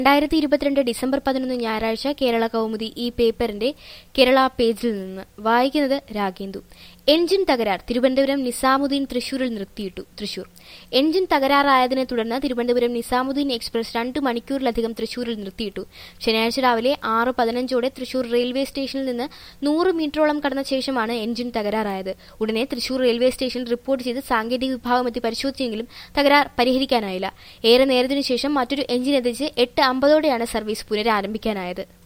രണ്ടായിരത്തി ഇരുപത്തിരണ്ട് ഡിസംബർ പതിനൊന്ന് ഞായറാഴ്ച കേരള കൗമുദി ഈ പേപ്പറിന്റെ കേരള പേജിൽ നിന്ന് വായിക്കുന്നത് രാഗേന്ദു എഞ്ചിൻ തകരാർ തിരുവനന്തപുരം നിസാമുദ്ദീൻ തൃശൂരിൽ നിർത്തിയിട്ടു തൃശൂർ എഞ്ചിൻ തകരാറായതിനെ തുടർന്ന് തിരുവനന്തപുരം നിസാമുദ്ദീൻ എക്സ്പ്രസ് രണ്ടു മണിക്കൂറിലധികം തൃശൂരിൽ നിർത്തിയിട്ടു ശനിയാഴ്ച രാവിലെ ആറ് പതിനഞ്ചോടെ തൃശൂർ റെയിൽവേ സ്റ്റേഷനിൽ നിന്ന് നൂറ് മീറ്ററോളം കടന്ന ശേഷമാണ് എഞ്ചിൻ തകരാറായത് ഉടനെ തൃശൂർ റെയിൽവേ സ്റ്റേഷനിൽ റിപ്പോർട്ട് ചെയ്ത് സാങ്കേതിക വിഭാഗം എത്തി പരിശോധിച്ചെങ്കിലും തകരാർ പരിഹരിക്കാനായില്ല ഏറെ നേരത്തിനു ശേഷം മറ്റൊരു എഞ്ചിൻ എത്തിച്ച് എട്ട് അമ്പതോടെയാണ് സർവീസ് പുനരാരംഭിക്കാനായത്